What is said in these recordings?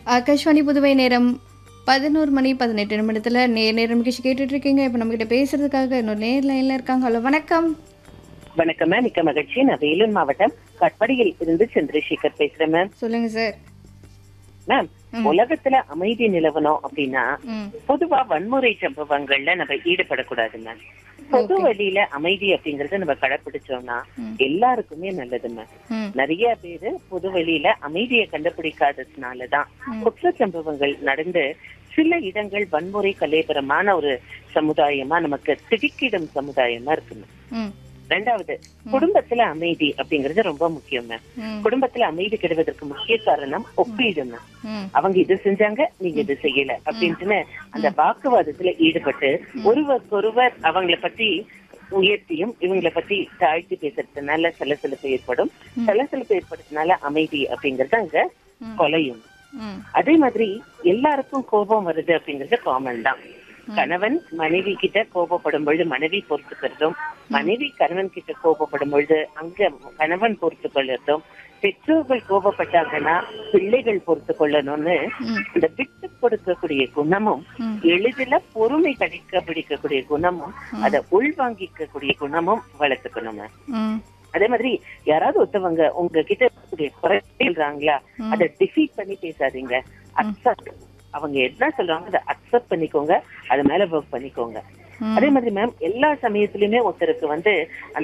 ஆகாஷ்வாணி புதுவை நேரம் பதினோரு மணி பதினெட்டு நிமிடத்தில் நேர் நேரம் நிகழ்ச்சி கேட்டுட்டு இருக்கீங்க இப்போ நம்மகிட்ட பேசுறதுக்காக இன்னொரு நேர் லைனில் இருக்காங்க ஹலோ வணக்கம் வணக்கம் மேம் மிக்க மகிழ்ச்சி நான் வேலூர் மாவட்டம் கட்படியில் இருந்து சந்திரசேகர் பேசுறேன் மேம் சொல்லுங்க சார் மேம் உலகத்துல அமைதி நிலவணும் அப்படின்னா ம் பொதுவா வன்முறை சம்பவங்கள்ல நம்ம ஈடுபடக்கூடாது மேம் பொது வழியில அமைதி அப்படிங்கறத நம்ம கடைபிடிச்சோம்னா ம். எல்லாருக்குமே நல்லது மேம் ம் நிறைய பேரு பொது வழியில அமைதியை கண்டுபிடிக்காததுனாலதான் குற்ற சம்பவங்கள் நடந்து சில இடங்கள் வன்முறை கலைபரமான ஒரு சமுதாயமா நமக்கு திடுக்கிடும் சமுதாயமா இருக்கு மேம் ம் ரெண்டாவது குடும்பத்துல அமைதி அப்படிங்கறது ரொம்ப முக்கியம் மேம் ம் குடும்பத்துல அமைதி கெடுவதற்கு முக்கிய காரணம் ஒப்பீடு மேம் ம் அவங்க இது செஞ்சாங்க நீங்க இது செய்யல அப்படின்ட்டுன்னு அந்த வாக்குவாதத்துல ஈடுபட்டு ஒருவருக்கொருவர் அவங்கள பத்தி உயர்த்தியும் இவங்களை பத்தி தாழ்த்தி பேசுறதுனால சலசலப்பு ஏற்படும் சலசலப்பு ஏற்படுறதுனால அமைதி அப்படிங்கறது அங்க ம். கொலையும் ம் அதே மாதிரி எல்லாருக்கும் கோபம் வருது அப்படிங்கறது காமன் தான் கணவன் மனைவி கிட்ட கோபப்படும் பொழுது மனைவி பொறுத்துக்கிறதும் மனைவி கணவன் கிட்ட கோபப்படும் பொழுது அங்க கணவன் பொறுத்து கொள்றதும் பெற்றோர்கள் கோபப்பட்டாங்கன்னா பிள்ளைகள் பொறுத்து கொள்ளணும்னு ம் இந்த விட்டு கொடுக்கக்கூடிய குணமும் ம். எளிதில பொறுமை கடிக்க பிடிக்கக்கூடிய குணமும் அதை உள்வாங்கிக்கக்கூடிய குணமும் வளர்த்துக்கணும் ம் அதே மாதிரி யாராவது ஒருத்தவங்க உங்ககிட்ட இருக்கக்கூடிய குறை சொல்றாங்களா அதை டிஃபீட் பண்ணி பேசாதீங்க அக்செப்ட் அவங்க என்ன சொல்றாங்க அதை அக்செப்ட் பண்ணிக்கோங்க அது மேல ஒர்க் பண்ணிக்கோங்க ம். அதே மாதிரி மேம் எல்லா சமயத்திலயுமே ஒருத்தருக்கு வந்து அந்த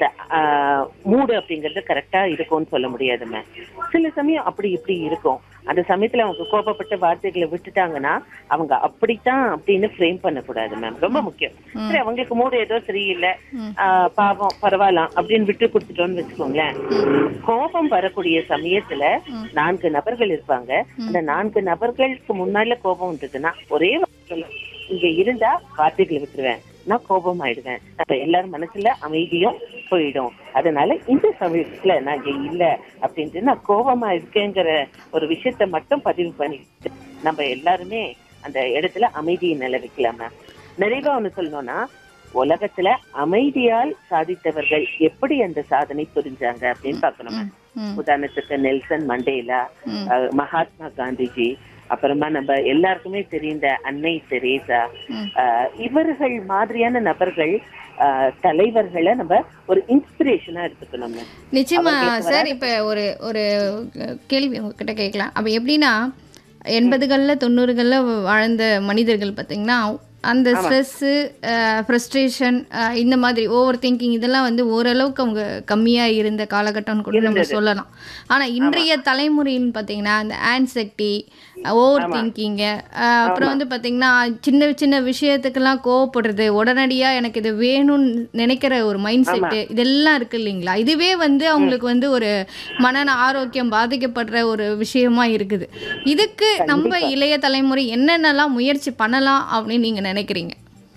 மூடு அப்படிங்கறது கரெக்டா இருக்கும்னு சொல்ல முடியாது மேம் சில சமயம் அப்படி இப்படி இருக்கும் அந்த சமயத்துல அவங்க கோபப்பட்ட வார்த்தைகளை விட்டுட்டாங்கன்னா அவங்க அப்படித்தான் அப்படின்னு ஃப்ரேம் பண்ணக்கூடாது மேம் ரொம்ப முக்கியம் சரி அவங்களுக்கு மூடு ஏதோ சரியில்லை ம். ஆஹ் பாவம் பரவாயில்லாம் அப்படின்னு விட்டு கொடுத்துட்டோம்னு வச்சுக்கோங்களேன் கோபம் வரக்கூடிய சமயத்துல நான்கு நபர்கள் இருப்பாங்க அந்த நான்கு நபர்களுக்கு முன்னால கோபம் வந்ததுன்னா ஒரே வார்த்தையில, இங்க இருந்தா வார்த்தைகளை விட்டுருவேன் நான் கோபம் ஆயிடுவேன் அப்ப எல்லாரும் மனசுல அமைதியும் போயிடும் அதனால இந்த சமயத்துல நான் இங்க இல்ல அப்படின்ட்டு நான் கோபமா இருக்கேங்கிற ஒரு விஷயத்த மட்டும் பதிவு பண்ணிட்டு நம்ம எல்லாருமே அந்த இடத்துல அமைதியை நிலவிக்கலாம் மேம் நிறைவா ஒண்ணு சொல்லணும்னா உலகத்துல அமைதியால் சாதித்தவர்கள் எப்படி அந்த சாதனை புரிஞ்சாங்க அப்படின்னு பார்க்கணும் மேம். ம் உதாரணத்துக்கு நெல்சன் மண்டேலா ம். அஹ், மகாத்மா காந்திஜி அப்புறமா நம்ம எல்லாருக்குமே தெரிந்த அன்னை தெரேசா ம். அஹ், இவர்கள் மாதிரியான நபர்கள் அஹ், தலைவர்களை நம்ம ஒரு இன்ஸ்பிரேஷனா எடுத்துக்கணும் ma'am. நிச்சயமா அவங்களுக்கு சார் இப்போ ஒரு ஒரு கேள்வி உங்ககிட்ட கேட்கலாம் அப்போ எப்படின்னா எண்பதுகளில் தொண்ணூறுகளில் வாழ்ந்த மனிதர்கள் பார்த்தீங்கன்னா அந்த ஸ்ட்ரெஸ்ஸு ஃப்ரஸ்ட்ரேஷன் இந்த மாதிரி ஓவர் திங்கிங் இதெல்லாம் வந்து ஓரளவுக்கு அவங்க கம்மியாக இருந்த காலகட்டம்னு கூட நம்ம சொல்லலாம் ஆனால் இன்றைய தலைமுறைன்னு பார்த்தீங்கன்னா அந்த ஆன்சைட்டி ஓவர் திங்கிங்கு அப்புறம் வந்து பார்த்தீங்கன்னா சின்ன சின்ன விஷயத்துக்கெல்லாம் கோவப்படுறது உடனடியாக எனக்கு இது வேணும்னு நினைக்கிற ஒரு மைண்ட் செட்டு இதெல்லாம் இருக்கு இல்லைங்களா இதுவே வந்து அவங்களுக்கு வந்து ஒரு மன ஆரோக்கியம் பாதிக்கப்படுற ஒரு விஷயமா இருக்குது இதுக்கு நம்ம இளைய தலைமுறை என்னென்னலாம் முயற்சி பண்ணலாம் அப்படின்னு நீங்க நினைக்கிறீங்க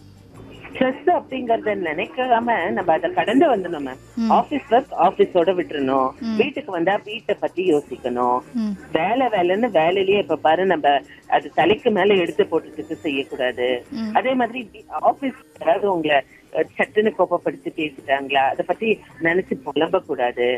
ஸ்ட்ரெஸ் அப்படிங்கறத நினைக்காம நம்ம அதை கடந்து வந்துடணும் மேம் ஆபீஸ் ஒர்க் ஆபீஸோட விட்டுறணும் வீட்டுக்கு வந்தா வீட்டை பத்தி யோசிக்கணும் ம். வேலை வேலைன்னு வேலையிலேயே இப்ப பாரு நம்ம அது தலைக்கு மேல எடுத்து போட்டுட்டு செய்யக்கூடாது அதே மாதிரி ஆபீஸ் யாராவது உங்களை அஹ், சட்டுன்னு கோபப்படுத்தி பேசிட்டாங்களா அதை பத்தி நினைச்சு புலம்ப கூடாது